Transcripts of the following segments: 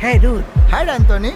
Hey dude, hi Anthony.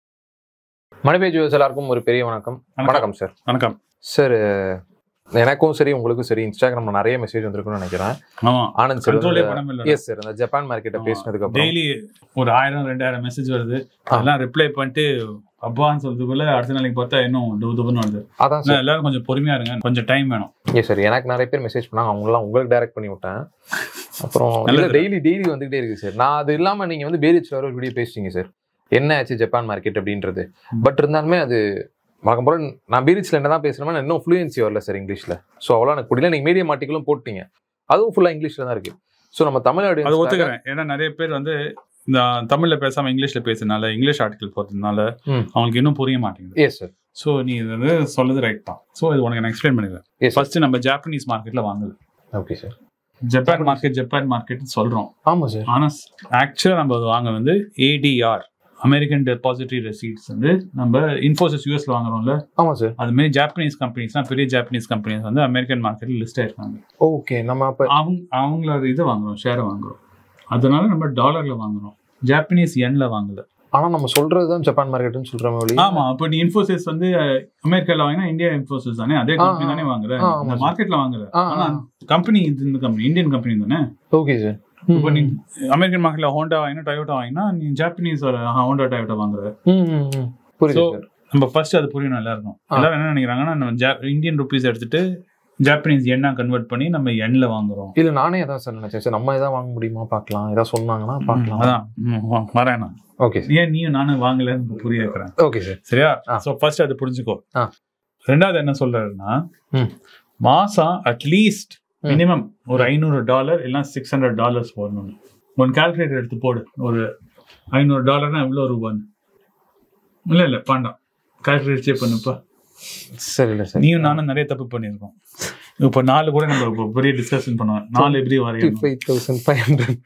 Money page views எல்லாருக்கும் ஒரு பெரிய வணக்கம் வணக்கம் சார் வணக்கம் சார் எனக்கும் சரி உங்களுக்கும் சரி இன்ஸ்டாகிராம்ல நிறைய மெசேஜ் வந்திருக்குன்னு நினைக்கிறேன் ஆமா ஆனந்த் சார் கண்ட்ரோலே பண்ண முடியல எஸ் சார் இந்த ஜப்பான் மார்க்கெட்டை பேசினதுக்கு அப்புறம் டெய்லி ஒரு ஆயிரம் ரெண்டாயிரம் மெசேஜ் வருது அதெல்லாம் ரிப்ளை பண்ணிட்டு அப்பான்னு சொல்றதுக்குள்ள அடுத்த நாளைக்கு பார்த்தா இன்னும் டு துபுன்னு வருது அதான் ஆனா எல்லாரும் கொஞ்சம் பொறுமையா இருங்க கொஞ்சம் டைம் வேணும் எஸ் சார் எனக்கு நிறைய பேர் மெசேஜ் பண்ணாங்க அவங்களாம் உங்களுக்கு டைரக்ட் பண்ணி விட்டேன் அப்புறம் நல்லது. டெய்லி டெய்லி வந்துகிட்டே இருக்கு சார் நான் அது இல்லாம நீங்க வந்து பேரிச்ல வர ஒரு வீடியோ பேசிட்டீங்க சார் என்ன ஆச்சு ஜப்பான் மார்க்கெட் அப்படின்றது பட் இருந்தாலுமே அது வழக்கம் போல நான் பீரிச்சில் என்ன தான் பேசுறேன் இன்னும் ஃப்ளூயன்சி வரல சார் இங்கிலீஷ்ல ஸோ அவ்வளோ எனக்கு புரியல நீங்க மீடியம் ஆர்டிகளும் போட்டீங்க அதுவும் ஃபுல்லா இங்கிலீஷ்ல தான் இருக்கு ஸோ நம்ம தமிழ் அது audience-க்காக- ஒத்துக்கிறேன் ஏன்னா நிறைய பேர் வந்து இந்த தமிழ்ல பேசாம இங்கிலீஷ்ல பேசுறதுனால இங்கிலீஷ் ஆர்டிகல் போறதுனால ம். அவங்களுக்கு இன்னும் புரிய மாட்டேங்குது எஸ் சார் ஸோ நீ இது வந்து சொல்றது ரைட் தான் ஸோ இது உனக்கு நான் எக்ஸ்பிளைன் பண்ணிடுறேன் Yes, sir. ஃபர்ஸ்ட் நம்ம ஜாப்பனீஸ் மார்க்கெட்ல வாங்குது okay sir Japan market Japan market சொல்றோம் ஆமா சார் ஆனா ஆக்சுவலா நம்ம அது வாங்க வந்து ஏடிஆர் அமெரிக்கன் டெபாசிட்டரி ரெசீட்ஸ் வந்து நம்ம இன்ஃபோசிஸ் யூஎஸ்ல வாங்குறோம்ல ஆமா சார் அது மாதிரி ஜாப்பனீஸ் கம்பெனிஸ்லாம் பெரிய ஜாப்பனீஸ் கம்பெனிஸ் வந்து அமெரிக்கன் மார்க்கெட்ல லிஸ்ட் ஆயிருக்காங்க ஓகே நம்ம அப்ப அவங்க அவங்களோட இதை வாங்குறோம் ஷேரை வாங்குறோம் அதனால நம்ம டாலர்ல வாங்குறோம் ஜாப்பனீஸ் எண்ல வாங்கல ஆனா நம்ம சொல்றதுதான் ஜப்பான் மார்க்கெட்னு சொல்ற மொழி ஆமா அப்ப நீ இன்ஃபோசிஸ் வந்து அஹ், அமெரிக்கால வாங்கினா இந்தியா இன்ஃபோசிஸ் தானே அதே கம்பெனி ஆ, தானே வாங்குற ஆ, ஆமா இந்த சார். மார்க்கெட்ல வாங்குற ஆ, ஆனா கம்பெனி இது இந்த கம்பெனி இந்தியன் கம்பெனி தானே ஓகே சார் இப்போ நீ அமெரிக்கன் மார்க்கெட்ல ஹோண்டா வாங்கினா டொயோட்டா வாங்கினா நீ ஜாப்பனீஸ் ஹோண்டா டொயோட்டா வாங்குற புரியுது So, சார் நம்ம ஃபர்ஸ்ட் அது புரியணும் எல்லாருக்கும் ஆ. எல்லாரும் என்ன நினைக்கிறாங்கன்னா நம்ம ஜா- இந்தியன் ருபீஸ் எடுத்துட்டு ஜாப்பனீஸ் எண்ணா கன்வெர்ட் பண்ணி நம்ம எண்ணில் வாங்குறோம் இல்ல நானே அதான் சார் நினைச்சேன் சார் நம்ம எதாவது வாங்க முடியுமா பார்க்கலாம் ஏதாவது சொன்னாங்கன்னா பார்க்கலாம் அதான் ம், வா- வரேன் நான் ஓகே சார் ஏன் நீயும் நானும் வாங்கலன்னு புரிய வைக்கிறேன் ஓகே சார் சரியா ஆ. ஸோ ஃபர்ஸ்ட் அது புரிஞ்சுக்கோ ஆ. ரெண்டாவது என்ன சொல்றாருன்னா ம். மாசம் அட்லீஸ்ட் ம். மினிமம் ஒரு ஐநூறு டாலர் இல்லைன்னா சிக்ஸ் ஹண்ட்ரட் டாலர்ஸ் போடணும் ஒன் கால்குலேட்டர் எடுத்து போடு ஒரு ஐநூறு டாலர்னா எவ்வளோ ரூபான்னு இல்லை இல்லை வேண்டாம் கால்குலேட் சேவ் பண்ணுப்பா சரி இல்ல சார் நீயும் நானும் நிறைய தப்பு பண்ணியிருக்கோம் இப்போ நாலு கூட நம்ம இப்போ பெரிய டிஸ்கஷன் பண்ணுவோம் நாலு எப்படி வரையணும் ஃபைவ் தௌசண்ட் ஃபைவ் ஹண்ட்ரட்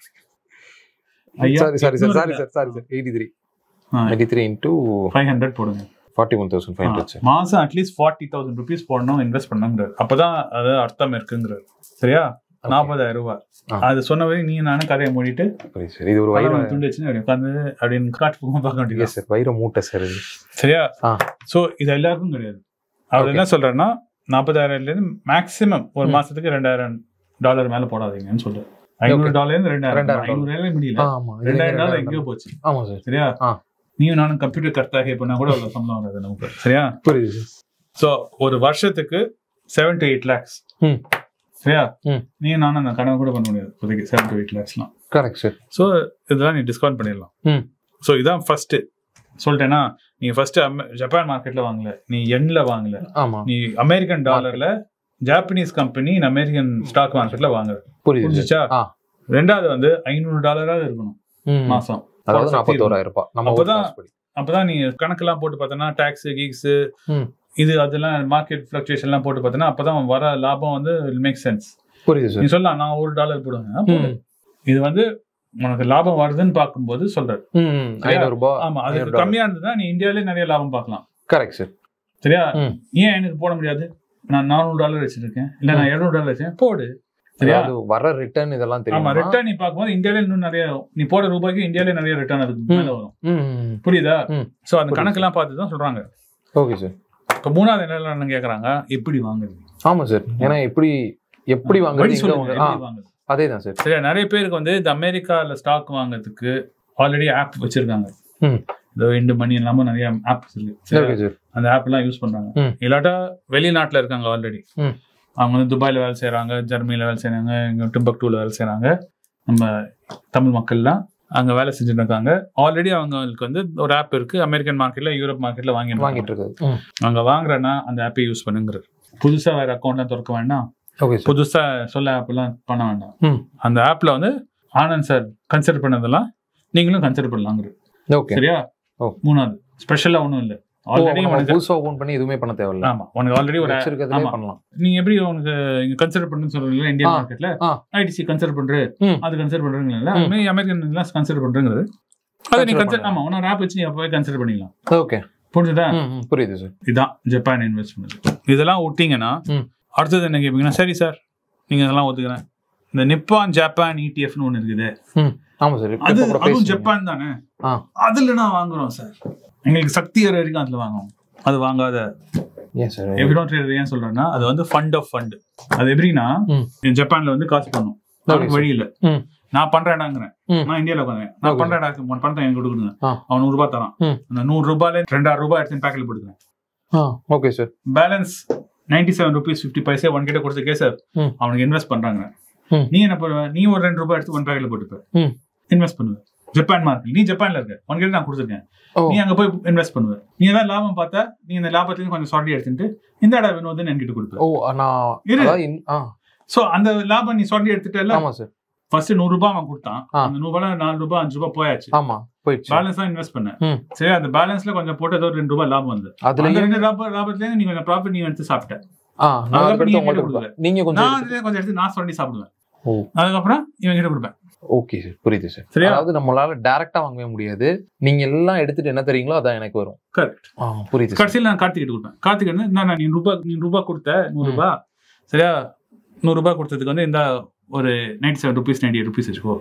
ஐயா, சாரி சாரி சார் சாரி எட்நூறு sir sorry sir eighty three eighty three into five hundred போடுங்க forty one thousand five hundred sir மாசம் அட்லீஸ்ட் ஃபார்ட்டி தௌசண்ட் ருபீஸ் போடணும் இன்வெஸ்ட் பண்ணுங்கிறார் அப்பதான் அது அர்த்தம் இருக்குங்கிறார் சரியா நாற்பதாயிரம் ரூபாய் ஆ. அது சொன்ன வரை நீ நானும் கதையை மூடிட்டு புரியுது சார் இது ஒரு வயிறு பழம் துண்டு வச்சுன்னு அப்படி உட்காந்து அப்படின்னு காட்டு பக்கம் பார்க்க வேண்டியது எஸ் சார் வயிறு மூட்டை சார் இது சரியா ஆ. சோ இது எல்லாருக்கும் கிடையாது அவர் Okay. என்ன சொல்றாருன்னா நாற்பதாயிரம்ல இருந்து மேக்ஸிமம் ஒரு ம். மாசத்துக்கு ரெண்டாயிரம் டாலர் மேல போடாதீங்கன்னு சொல்றாரு ஐநூறு Okay. டாலர் இருந்து ரெண்டாயிரம் ரெண்டாயிரம் ஐநூறு முடியல ஆமா ரெண்டாயிரம் டாலர் எங்கேயோ போச்சு ஆமா சார் சரியா ஆ. நீயும் நானும் கம்ப்யூட்டர் கர்த்தாக பண்ணா கூட அவ்வளவு சம்பளம் வராது நமக்கு சரியா புரியுது சார் சோ ஒரு வருஷத்துக்கு செவன் டு எயிட் லேக்ஸ் ம். சரியா ம். நீ நானும் அந்த கனவு கூட பண்ண முடியாது இப்போதைக்கு செவன் டு எயிட் லேக்ஸ்லாம் கரெக்ட் சார் ஸோ இதெல்லாம் நீ டிஸ்கவுண்ட் பண்ணிடலாம் ம். ஸோ இதான் ஃபர்ஸ்ட் சொல்லிட்டேன்னா நீ ஃபர்ஸ்ட் ஜப்பான் மார்க்கெட்ல வாங்கல நீ எண்ல வாங்கல ஆமா நீ அமெரிக்கன் டாலர்ல ஜாப்பனீஸ் கம்பெனி அமெரிக்கன் ஸ்டாக் மார்க்கெட்ல வாங்குற புரியுது சார் புரிஞ்சுச்சா ஆ. ரெண்டாவது வந்து ஐநூறு டாலராவது இருக்கணும் ம். மாசம் அதாவது For நாற்பத்தோராயிரம் ரூபாய் நம்ம ஊர் அப்பதான் காசுபடி. அப்பதான் நீ கணக்கெல்லாம் போட்டு பார்த்தனா டாக்ஸ் கீக்ஸ் ம். இது அதெல்லாம் மார்க்கெட் ஃபிளக்சுவேஷன்லாம் போட்டு பார்த்தனா அப்பதான் வர லாபம் வந்து மேக் சென்ஸ் புரியுது நீ சார் சொல்லலாம் நான் ஒரு டாலர் போடுவேன் ஆ, போடு. ம். இது வந்து உனக்கு லாபம் வருதுன்னு பார்க்கும்போது சொல்றாரு ம் ஐநூறு ரூபாய் ஆமா அது ஐநூறு டாலர். கம்மியா இருந்ததுன்னா நீ இந்தியாவிலே நிறைய லாபம் பார்க்கலாம் கரெக்ட் சார் சரியா ம். ஏன் எனக்கு போட முடியாது நான் நானூறு டாலர் வச்சிருக்கேன் இல்ல நான் இருநூறு டாலர் வச்சிருக்கேன் போடு சரியா அதாவது வர ரிட்டர்ன் இதெல்லாம் ஆமா தெரியும் ரிட்டர்ன் நீ பார்க்கும்போது இந்தியாவில இன்னும் நிறைய நீ போட ரூபாய்க்கு இந்தியாவிலே நிறைய ரிட்டர்ன் அதுக்கு மேல வரும் ம் புரியுதா ம். சோ அந்த புரியுது. கணக்கெல்லாம் பார்த்து தான் சொல்றாங்க ஓகே சார் இப்ப மூணாவது என்ன கேக்குறாங்க எப்படி வாங்குறது ஆமா சார் ஏன்னா எப்படி எப்படி வழி வாங்குறது எங்க சொல்லுங்க, வாங்குறது? ஆ, எப்படி வாங்குறது அதே தான் சார் சரியா நிறைய பேருக்கு வந்து இந்த அமெரிக்கால ஸ்டாக் வாங்குறதுக்கு ஆல்ரெடி ஆப் வச்சிருக்காங்க ம். இந்த இண்டு மணி இல்லாம நிறைய ஆப்ஸ் இருக்கு சரியா? ஓகே சார் அந்த ஆப் எல்லாம் யூஸ் பண்றாங்க ம். இல்லாட்டா வெளிநாட்டுல இருக்காங்க ஆல்ரெடி ம். அவங்க வந்து துபாயில வேலை செய்றாங்க ஜெர்மனில வேலை செய்றாங்க இங்க டிம்பக்டூல வேலை செய்றாங்க நம்ம தமிழ் மக்கள்லாம் அங்க வேலை செஞ்சுட்டு இருக்காங்க ஆல்ரெடி அவங்களுக்கு வந்து ஒரு ஆப் இருக்கு அமெரிக்கன் மார்க்கெட்ல யூரோப் மார்க்கெட்ல வாங்கி வாங்கிட்டு இருக்காரு ம். அங்க வாங்குறேன்னா அந்த ஆப்பை யூஸ் பண்ணுங்கிறது புதுசா வேற அக்கௌண்ட்லாம் திறக்க வேண்டாம் ஓகே சார் புதுசா சொல்ல ஆப்லாம் பண்ண வேண்டாம் ம். அந்த ஆப்ல வந்து ஆனந்த் சார் கன்சிடர் பண்ணதெல்லாம் நீங்களும் கன்சிடர் பண்ணலாங்கிறது ஓகே சரியா ஓ. மூணாவது ஸ்பெஷலா ஒண்ணும் இல்ல ஆல்ரெடி நம்ம உனக்கு புதுசா ஓபன் பண்ணி எதுவுமே பண்ண தேவையில்ல ஆமா உனக்கு ஆல்ரெடி ஒரு வச்சிருக்கிறதுலே ஆமா. பண்ணலாம் நீ எப்படி உனக்கு இங்க கன்சிடர் பண்ணுன்னு சொல்றீங்களா இந்தியன் ஆ, மார்க்கெட்ல ஆ. ஐடிசி கன்சிடர் பண்ற ம். அது கன்சிடர் பண்றீங்களா ம். அது மாதிரி அமெரிக்கன் எல்லாம் கன்சிடர் பண்றங்கிறது அதை நீ Consider கன்சிடர் பண்ணலாம். ஆமா உன்னோட ஆப் வச்சு நீ அப்பவே கன்சிடர் பண்ணிக்கலாம் ஓகே புரிஞ்சுதா ம், ம், புரியுது சார் இதான் ஜப்பான் இன்வெஸ்ட்மெண்ட் இதெல்லாம் விட்டீங்கன்னா ம். அடுத்தது என்ன கேட்பீங்கன்னா சரி சார் நீங்க இதெல்லாம் ஒத்துக்கிறேன் இந்த நிப்பான் ஜப்பான் இடிஎஃப்னு ஒன்று இருக்குது ம். ஆமா சார் அது இப்போ கூட அதுவும் பேசுனீங்க. ஜப்பான் தானே ஆ. அதுல நான் வாங்குறோம் சார் எங்களுக்கு சக்தி வர வரைக்கும் அதுல வாங்குவோம் அது வாங்காத ஏன் சார் எவ்ரிடோ ட்ரேடர் ஏன் சொல்றேன்னா அது வந்து ஃபண்ட் ஆஃப் ஃபண்ட் அது எப்படின்னா ம். ஜப்பான்ல வந்து காசு பண்ணும் Okay, அவனுக்கு sir. வழி இல்ல நான் நான் பண்றேன்டாங்கிறேன் ம். நான் இந்தியால உட்காந்து நான் Okay. பண்றேன் உன் பணத்தை எனக்கு கொடுக்குங்க ஆ. அவன் நூறு ரூபாய் தரான் ம். அந்த நூறு ரூபாயில ரெண்டாயிரம் ரூபாய் எடுத்து பேக்கெட்ல போட்டுக்கிறேன் okay sir balance ninety seven rupees fifty paise ஒன் கிட்ட கொடுத்துருக்கே சார் ம். அவனுக்கு இன்வெஸ்ட் பண்றாங்க ம். நீ என்ன பண்ணுவ நீ ஒரு ரெண்டு ரூபாய் எடுத்து ஒன் பேக்கெட்ல போட்டுப்ப ம். இன்வெஸ்ட் பண்ணுவ ஜப்பான் மார்க்கெட் நீ ஜப்பான்ல இருக்க உன் கிட்ட நான் கொடுத்துருக்கேன் ஓ நீ அங்க போய் இன்வெஸ்ட் பண்ணுவ நீ ஏதாவது லாபம் பார்த்தா நீ இந்த லாபத்துல கொஞ்சம் சாட்டி எடுத்துட்டு இந்த இடம் வினோதன் என்கிட்ட கொடுப்ப ஓ நான் இரு. அதாவது இன்- ஆ சோ அந்த லாபம் நீ சாட்டி எடுத்துட்டல ஆமா சார் ஃபர்ஸ்ட் நூறு ரூபாய் அவன் கொடுத்தான் ஆ. அந்த நூறு ரூபாய் நாலு ரூபாய் அஞ்சு ரூபாய் போயாச்சு ஆமா போயிடுச்சு பேலன்ஸ் தான் இன்வெஸ்ட் பண்ண ம். சரி அந்த பேலன்ஸ்ல கொஞ்சம் போட்டு ஏதோ ஒரு ரெண்டு ரூபாய் லாபம் வந்து அந்த அதுலயும் ரெண்டு லாபம் லாபத்துல இருந்து நீ கொஞ்சம் ப்ராஃபிட் நீ எடுத்து சாப்பிட்ட ஆ நான் அதுக்கப்புறம் அதுக்கடுத்து நீங்க உங்கள்ட்ட கொடுக்கல. கொடுப்பேன். நீங்க கொஞ்சம் நான் அதுல கொஞ்சம் எடுத்து நான் சொல்லி சாப்பிடுவேன் ஓ. அதுக்கப்புறம் இவன் கிட்ட கொடுப்பேன் ஓகே சார் புரியுது சார் சரியா? அதாவது நம்மளால டைரக்டா வாங்கவே முடியாது நீங்க எல்லாம் எடுத்துட்டு என்ன தரீங்களோ அதான் எனக்கு வரும் Correct. ஆ புரியுது சார் கடைசியில் நான் கார்த்திக் கிட்ட கொடுப்பேன் கார்த்திக் வந்து நான் நீ ரூபாய் நீ ரூபாய் கொடுத்த நூறு ம். ரூபாய் சரியா நூறு ரூபாய் கொடுத்ததுக்கு வந்து இந்த ஒரு ninety seven rupees ninety eight rupees வச்சுக்கோ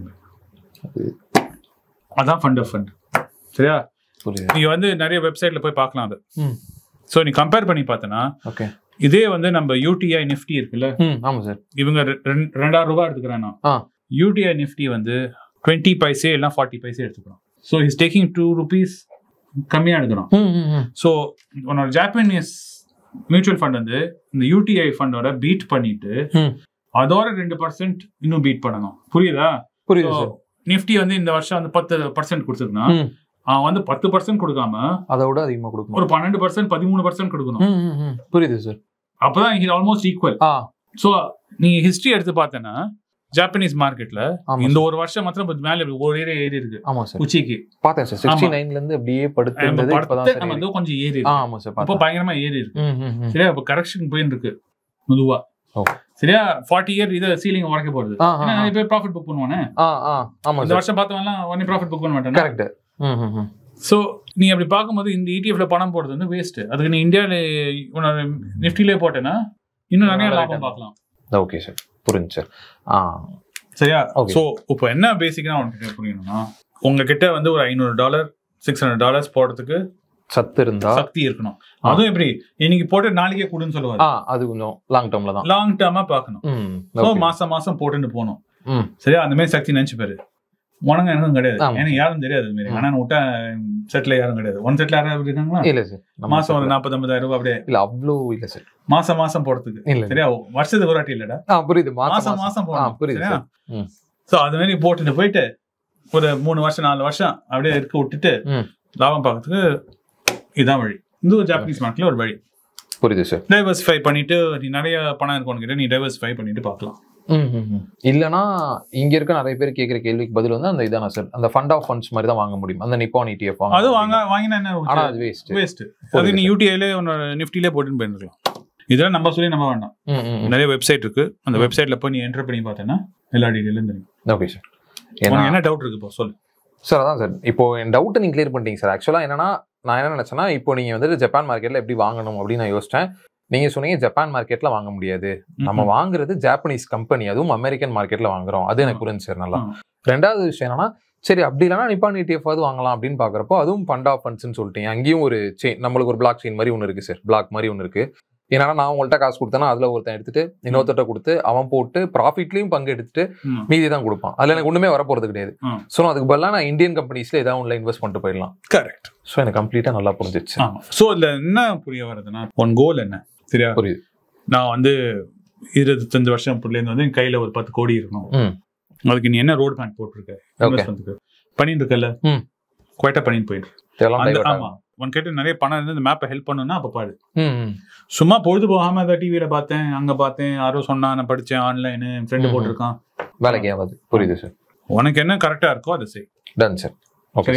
அதான் ஃபண்ட் ஆஃப் ஃபண்ட் சரியா புரியுது நீ வந்து நிறைய வெப்சைட்ல போய் பார்க்கலாம் அது ம். ஸோ நீ கம்பேர் பண்ணி பார்த்தனா ஓகே இதே வந்து நம்ம யூடிஐ நிஃப்டி இருக்குல்ல ம் ஆமா சார் இவங்க ரெ- ரெண்டு- ரெண்டாயிரம் ரூபாய் எடுத்துக்கிறேன் நான் ஆ. யூடிஐ நிஃப்டி வந்து டுவெண்ட்டி பைசே இல்லை ஃபார்ட்டி பைசே எடுத்துக்கிறோம் so is taking two rupees கம்மியாக எடுக்கிறோம் ம் ம் ம் ஸோ உன்னோட ஜாப்பனீஸ் மியூச்சுவல் ஃபண்ட் வந்து இந்த யூடிஐ ஃபண்டோட பீட் பண்ணிட்டு ம். அதோட ரெண்டு பர்சன்ட் இன்னும் பீட் பண்ணணும் புரியுதா புரியுது சார் நிஃப்டி வந்து இந்த வருஷம் வந்து பத்து பர்சன்ட் கொடுத்துருந்தான் ம். அவன் வந்து பத்து பர்சன்ட் கொடுக்காம அதை விட அதிகமா கொடுக்கணும் ஒரு பன்னெண்டு பர்சன்ட் பதிமூணு பர்சன்ட் கொடுக்கணும் ம் ம் ம் புரியுது சார் அப்பதான் இது ஆல்மோஸ்ட் ஈக்குவல் ஆ ஸோ நீ ஹிஸ்டரி எடுத்து பார்த்தேன்னா ஜாப்பனீஸ் மார்க்கெட்ல ஆமா இந்த சார். ஒரு வருஷம் மாத்திரம் இப்ப மேல இப்படி ஒரு ஏறி ஏறி இருக்கு ஆமா சார் உச்சிக்கு பார்த்தேன் சார் சிக்ஸ்டி நைன்ல இருந்து அப்படியே படுத்து நம்ம இருந்தது இப்பதான் படத்தை சரி நம்ம வந்து கொஞ்சம் ஏறி ஆ இருக்கு ஆமா சார் இப்போ பார்த்தேன் பயங்கரமா ஏறி இருக்கு ம் ம் ம் சரியா இப்போ கரெக்ஷன் போயின்னு இருக்கு மெதுவா ஓ. சரியா ஃபார்ட்டி இயர் இதை சீலிங் உடைக்க போறது ஆ ஏன்னா ஆ நிறைய பேர் ப்ராஃபிட் புக் பண்ணுவானே ஆ ஆ ஆமா இந்த சார் வருஷம் பார்த்தவன்லாம் உடனே ப்ராஃபிட் புக் பண்ண மாட்டானே கரெக்ட் ம் ம் ம் ஸோ நீ அப்படி பார்க்கும்போது இந்த இடிஎஃப்ல பணம் போடுறது வந்து வேஸ்ட் அதுக்கு நீ இந்தியாவில உன்னோட நிஃப்டிலே போட்டேன்னா இன்னும் நிறைய நல்ல லாபம் return. பார்க்கலாம் ஓகே சார் புரிஞ்சு சார் ஆ சரியா Okay. ஸோ இப்போ என்ன பேசிக்கா உனக்கு புரியணும்னா உங்ககிட்ட வந்து ஒரு ஐநூறு டாலர் சிக்ஸ் ஹண்ட்ரட் டாலர்ஸ் போடுறதுக்கு சத்து இருந்தா சக்தி இருக்கணும் அதுவும் எப்படி இன்னைக்கு போட்டு நாளைக்கே கொடுன்னு சொல்லுவாரு ஆ அது கொஞ்சம் லாங் டேர்ம்ல தான் லாங் டேர்மா பார்க்கணும் ம் ஸோ okay. மாசம் மாசம் போட்டுட்டு போகணும் ம் சரியா அந்த மாதிரி சக்தி நினைச்சு பாரு உனங்க எனக்கும் கிடையாது ஆமா. எனக்கு யாரும் தெரியாது அது மாதிரி ம். ஆனா விட்டா செட்டில் யாரும் கிடையாது ஒன் செட்டில் யாராவது இருக்காங்களா இல்ல சார் நம்ம மாசம் ஒரு settle- நாற்பது ஐம்பதாயிரம் ரூபாய் அப்படியே இல்ல அவ்வளோ இல்ல சார் மாசம் மாசம் போடுறதுக்கு இல்ல சரியா வருஷத்துக்கு ஒரு வாட்டி இல்லடா ஆ புரியுது மாசம் மாசம் மாசம் ஆ போடணும் புரியுது சரியா சார் ம். சோ அது மாதிரி போட்டுட்டு போயிட்டு ஒரு மூணு வருஷம் நாலு வருஷம் அப்படியே இருக்க விட்டுட்டு ம். லாபம் பார்க்கறதுக்கு இதான் வழி இது ஒரு ஜாப்பனீஸ் மார்க்கெட்ல ஒரு வழி புரியுது சார் டைவர்சிஃபை பண்ணிட்டு நீ நிறைய பணம் இருக்கணும் கிட்ட நீ டைவர்சிஃபை பண்ணிட்டு பார்க்கலாம் ம், ம், ம். இல்லனா இங்க இருக்க நிறைய பேர் கேக்குற கேள்விக்கு பதில் வந்து அந்த இதானா சார் அந்த ஃபண்ட் ஆஃப் ஃபண்ட்ஸ் மாதிரி தான் வாங்க முடியும் அந்த நிப்பான் ETF வாங்க அது முடியும். வாங்க வாங்கினா என்ன ஆனா அது வேஸ்ட் வேஸ்ட் அது நீ யூடிஐல உன்னோட நிஃப்டிலே போட்டுன்னு போயிருக்கலாம் இதெல்லாம் நம்ம சொல்லி நம்ம வேண்டாம் நிறைய வெப்சைட் இருக்கு அந்த ம். வெப்சைட்ல போய் நீ என்டர் பண்ணி பார்த்தேன்னா எல்லா டீடைலும் தெரியும் ஓகே சார் உனக்கு ஏன்னா என்ன டவுட் இருக்கு இப்போ சொல்லு சார் அதான் சார் இப்போ என் டவுட்டை நீங்க கிளியர் பண்ணிட்டீங்க சார் ஆக்சுவலா என்னன்னா நான் என்ன நினைச்சேன்னா இப்போ நீங்க வந்துட்டு ஜப்பான் மார்க்கெட்ல எப்படி வாங்கணும் அப்படின்னு நான் யோசிச்சேன் நீங்க சொன்னீங்க ஜப்பான் மார்க்கெட்ல வாங்க முடியாது நம்ம வாங்குறது ஜாப்பனீஸ் கம்பெனி அதுவும் அமெரிக்கன் மார்க்கெட்ல வாங்குறோம் அது எனக்கு புரிஞ்சு சார் நல்லா ஆ. ரெண்டாவது விஷயம் என்னன்னா சரி அப்படி இல்லைன்னா நிப்பான் ETF ஆவது வாங்கலாம் அப்படின்னு பாக்குறப்போ அதுவும் ஃபண்ட் ஆஃப் ஃபண்ட்ஸ்னு சொல்லிட்டீங்க அங்கேயும் ஒரு செயின் நம்மளுக்கு ஒரு பிளாக் செயின் மாதிரி ஒன்று இருக்கு சார் பிளாக் மாதிரி ஒன்று இருக்கு ஏன்னா நான் உங்கள்கிட்ட காசு கொடுத்தேன்னா அதுல ஒருத்தன் எடுத்துட்டு இன்னொருத்தட்ட கொடுத்து அவன் போட்டு ப்ராஃபிட்லயும் பங்கு எடுத்துட்டு ம். மீதி தான் கொடுப்பான் அதுல எனக்கு ஒண்ணுமே வரப்போறது கிடையாது ஆ. ஸோ அதுக்கு பதிலாக நான் இந்தியன் கம்பெனிஸ்ல ஏதாவது ஒன்றில் இன்வெஸ்ட் பண்ணிட்டு போயிடலாம் கரெக்ட் ஸோ எனக்கு கம்ப்ளீட்டா நல்லா புரிஞ்சிச்சு ஆமா சோ இதுல என்ன புரிய வருதுன்னா உன் கோல் என்ன சரியா புரியுது நான் வந்து இருபத்தஞ்சு வருஷம் பிள்ளைங்க வந்து என் கையில ஒரு பத்து கோடி இருக்கணும் ம் அதுக்கு நீ என்ன ரோட் பேங்க் போட்டிருக்க இன்வெஸ்ட்மெண்ட்டுக்கு பண்ணிட்டு இருக்கல ம். குவைட்டா பண்ணிட்டு போயிட்டு இதெல்லாம் அந்த divert ஆமா ஆகும். உன் கிட்ட நிறைய பணம் இருந்து இந்த மேப்பை ஹெல்ப் பண்ணுன்னா அப்ப பாரு ம், ம். சும்மா பொழுது போகாம அதை டிவியில பார்த்தேன் அங்க பார்த்தேன் யாரோ சொன்னா நான் படிச்சேன் ஆன்லைன் ஃப்ரெண்டு ம்ஹும். போட்டிருக்கான் வேலைக்கு ஆகாது புரியுது சார் உனக்கு என்ன கரெக்டா இருக்கோ அதை செய் டன் சார் ஓகே சரியா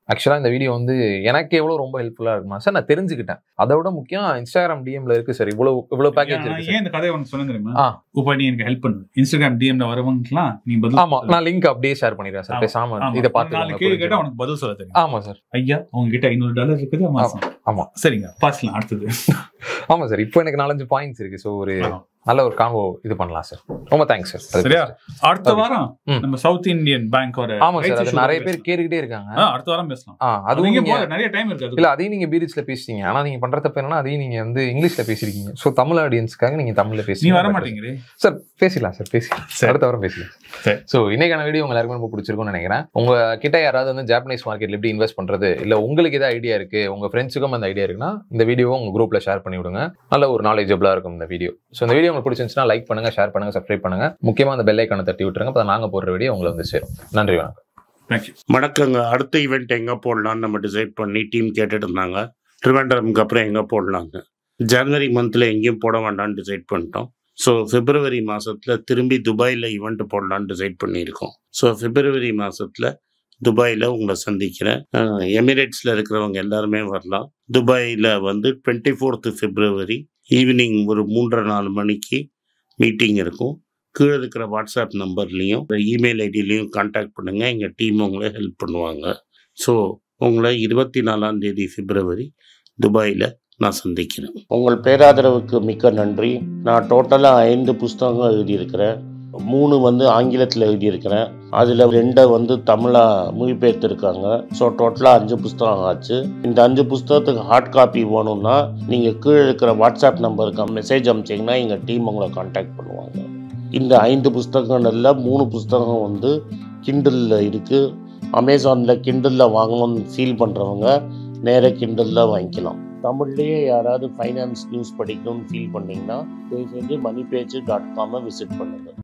ஆக்சுவலாக இந்த வீடியோ வந்து எனக்கு எவ்வளோ ரொம்ப ஹெல்ப்ஃபுல்லாக இருக்குமா சார் நான் தெரிஞ்சுக்கிட்டேன் அதை விட முக்கியம் இன்ஸ்டாகிராம் டிஎம்ல இருக்கு சார் இவ்வளோ இவ்வளோ பேக்கேஜ் நான் இருக்கு ஏன் இந்த கதையை உனக்கு சொன்ன தெரியுமா ஆ. இப்போ நீ எனக்கு ஹெல்ப் பண்ணு இன்ஸ்டாகிராம் டிஎம்ல வரவங்களுக்குலாம் நீ பதில் ஆமா நான் லிங்க் அப்படியே ஷேர் பண்ணிடுறேன் சார் ஆமா. பேசாம ஆமா. இதை ஒரு நாலு கேள்வி கேட்டா பார்த்து உனக்கு பதில் சொல்ல தெரியும் ஆமா சார் ஐயா உங்ககிட்ட ஐநூறு டாலர் இருக்குது மாசம் ஆமா. சரிங்க பாஸ்லாம் அடுத்தது ஆமா சார் இப்போ எனக்கு நாலஞ்சு பாயிண்ட்ஸ் இருக்கு ஸோ ஒரு ஆமா. நல்ல ஒரு காம்போ இது பண்ணலாம் சார் ரொம்ப தேங்க்ஸ் சார் சரியா அடுத்த வாரம் ம். நம்ம சவுத் இந்தியன் பேங்கோட ஆமா சார் அது நிறைய பேர் கேட்டுக்கிட்டே இருக்காங்க அடுத்த வாரம் பேசலாம் ஆ அதுவும் அதுவும் நீங்க போல நிறைய டைம் இருக்கு அதுக்கு. இல்ல அதையும் நீங்க பீரிச்ல பேசுறீங்க ஆனா நீங்க பண்ற தப்பு என்னன்னா அதையும் நீங்க வந்து இங்கிலீஷ்ல பேசிருக்கீங்க சோ தமிழ் ஆடியன்ஸ்க்காக நீங்க தமிழ்ல நீ பேசுறீங்க வர மாட்டேங்கிறே சார் பேசிடலாம் சார் பேசிடலாம் சரி. அடுத்த வாரம் பேசலாம் சரி. ஸோ இன்னைக்கான வீடியோ உங்க எல்லாருக்கும் ரொம்ப பிடிச்சிருக்கும்னு நினைக்கிறேன் உங்க கிட்ட யாராவது வந்து ஜாப்பனீஸ் மார்க்கெட்ல எப்படி இன்வெஸ்ட் பண்றது இல்ல உங்களுக்கு ஏதாவது ஐடியா இருக்கு உங்க ஃப்ரெண்ட்ஸுக்கும் அந்த ஐடியா இருக்குன்னா இந்த வீடியோவை உங்க குரூப்ல ஷேர் பண்ணி விடுங்க நல்ல ஒரு நாலேஜபிளா இருக்கும் இந்த வீடியோ ஸோ இந்த வீடியோ உங்களுக்கு பிடிச்சிருந்துச்சுன்னா லைக் பண்ணுங்க ஷேர் பண்ணுங்க சப்ஸ்கிரைப் பண்ணுங்க முக்கியமா அந்த பெல் ஐக்கானை தட்டி விட்டுருங்க அப்போ நாங்க போடுற வீடியோ உங்களை வந்து சேரும் நன்றி வணக்கம் தேங்க்யூ வணக்கங்க அடுத்த ஈவெண்ட் எங்கே போடலான்னு நம்ம டிசைட் பண்ணி டீம் கேட்டுட்டு இருந்தாங்க ட்ரிவாண்டரம்க்கு அப்புறம் எங்கே போடலாங்க ஜனவரி மந்தில் எங்கேயும் போட வேண்டாம்னு டிசைட் பண்ணிட்டோம் ஸோ பிப்ரவரி மாதத்தில் திரும்பி துபாயில் ஈவெண்ட் போடலான்னு டிசைட் பண்ணியிருக்கோம் ஸோ பிப்ரவரி மாதத்தில் துபாயில் உங்களை சந்திக்கிறேன் எமிரேட்ஸில் இருக்கிறவங்க எல்லாருமே வரலாம் துபாயில் வந்து டுவெண்ட்டி ஃபோர்த்து பிப்ரவரி ஈவினிங் ஒரு மூன்றரை நாலு மணிக்கு மீட்டிங் இருக்கும் கீழே இருக்கிற வாட்ஸ்அப் நம்பர்லேயும் இமெயில் ஐடியிலையும் காண்டாக்ட் பண்ணுங்கள் எங்கள் டீம் உங்களை ஹெல்ப் பண்ணுவாங்க ஸோ உங்களை இருபத்தி நாலாம் தேதி பிப்ரவரி துபாயில் நான் சந்திக்கிறேன் உங்கள் பேராதரவுக்கு மிக்க நன்றி நான் டோட்டலாக ஐந்து புஸ்தகங்கள் எழுதியிருக்கிறேன் மூணு வந்து ஆங்கிலத்தில் எழுதியிருக்கிறேன் அதில் ரெண்டை வந்து தமிழாக மொழிபெயர்த்திருக்காங்க ஸோ டோட்டலாக அஞ்சு புஸ்தகம் ஆச்சு இந்த அஞ்சு புஸ்தகத்துக்கு ஹார்ட் காப்பி வேணும்னா நீங்கள் கீழே இருக்கிற வாட்ஸ்அப் நம்பருக்கு மெசேஜ் அனுப்பிச்சிங்கன்னா எங்கள் டீம் உங்களை காண்டாக்ட் பண்ணுவாங்க இந்த ஐந்து புஸ்தகங்கள்ல மூணு புஸ்தகம் வந்து கிண்டலில் இருக்குது அமேசானில் கிண்டலில் வாங்கணும்னு ஃபீல் பண்ணுறவங்க நேராக கிண்டலில் வாங்கிக்கலாம் தமிழ்லேயே யாராவது ஃபைனான்ஸ் நியூஸ் படிக்கணும்னு ஃபீல் பண்ணீங்கன்னா தயவு செஞ்சு மணி பேஜ் டாட் காமை விசிட் பண்ணுங்கள்